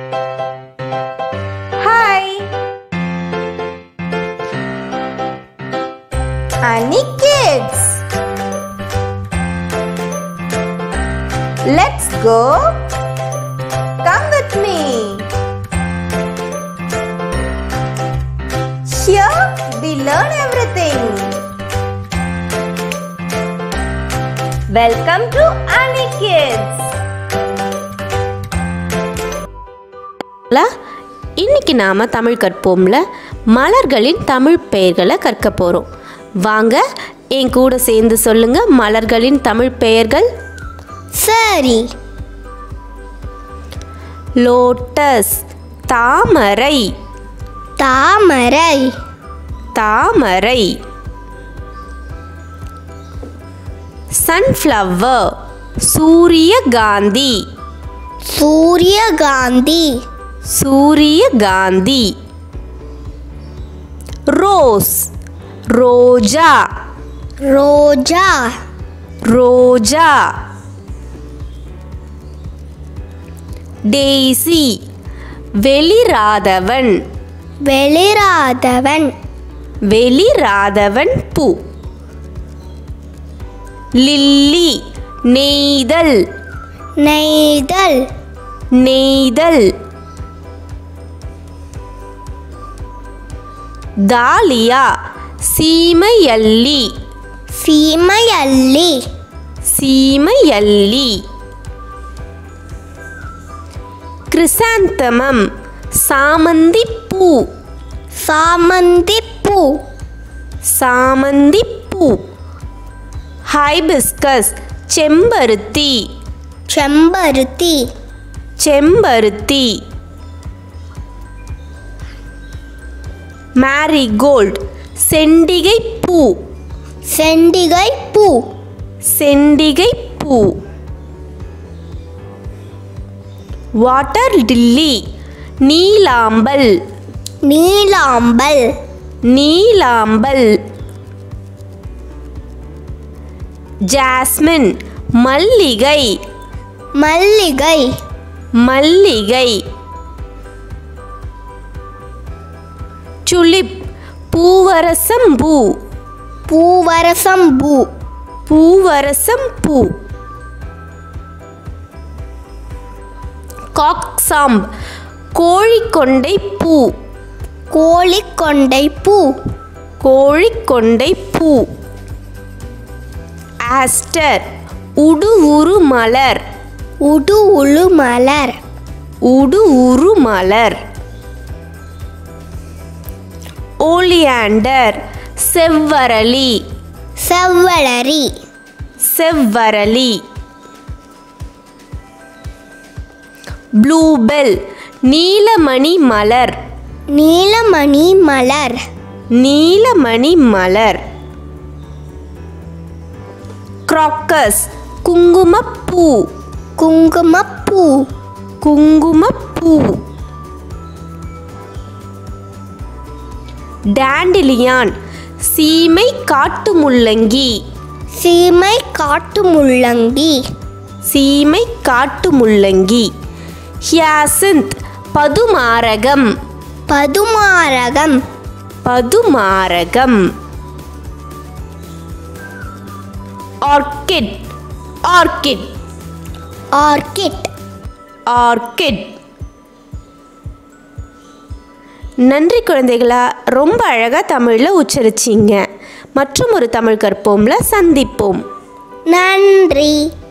Hi any kids let's go come with me Here we learn everything. Welcome to Annie Kids. ல, இன்னைக்கு நாம தமிழ் கற்போம்ல மலர்களின் தமிழ் பெயர்களை கற்க போறோம் வாங்க என் கூட சேர்ந்து சொல்லுங்க மலர்களின் தமிழ் பெயர்கள் சரி லோட்டஸ் தாமரை தாமரை தாமரை சன்ஃப்ளவர் சூரியகாந்தி சூரியகாந்தி சூரியகாந்தி ரோஸ் ரோஜா ரோஜா ரோஜா டெய்சி வெளிராதவன் வெளிராதவன் வெளிராதவன் பூ லில்லி நெய்தல் நெய்தல் நெய்தல் தாலியா சீமையல்லி சீமையல்லி சீமையல்லி கிறிசாந்தமம் சாமந்தி பூ சாமந்தி பூ சாமந்தி பூ ஹைபிஸ்கஸ் செம்பருத்தி செம்பருத்தி செம்பருத்தி மேரிகோல்ட் செண்டிகை பூ செண்டிகை பூ செண்டிகை பூ வாட்டர் டில்லி நீலாம்பல் நீலாம்பல் நீலாம்பல் ஜாஸ்மின் மல்லிகை மல்லிகை மல்லிகை சுலிப் பூவரசம் பூ பூவரசம் பூ பூவரசம் பூ காக்சாம்ப் கோழிக்கொண்டை பூ கோழிக்கொண்டை பூ கோழிக்கொண்டை பூ ஆஸ்டர் உடு உரு மலர் உடு உளு மலர் உடு உரு மலர் ஓலியாண்டர் செவ்வரளி செவ்வளரி செவ்வரளி ப்ளூபெல் நீலமணி மலர் நீலமணி மலர் நீலமணி மலர் கிராக்கஸ் குங்குமப்பூ குங்குமப்பூ குங்குமப்பூ டாண்டிலியான் சீமை காட்டு முள்ளங்கி சீமை காட்டு முள்ளங்கி சீமை காட்டு முள்ளங்கி ஹியாசிந்த் பதுமாரகம் பதுமாரகம் பதுமாரகம் ஆர்கிட் ஆர்கிட் ஆர்கிட் ஆர்கிட் நன்றி குழந்தைகளா ரொம்ப அழகாக தமிழில் உச்சரிச்சிங்க மற்றும் ஒரு தமிழ் கற்போம்ல சந்திப்போம் நன்றி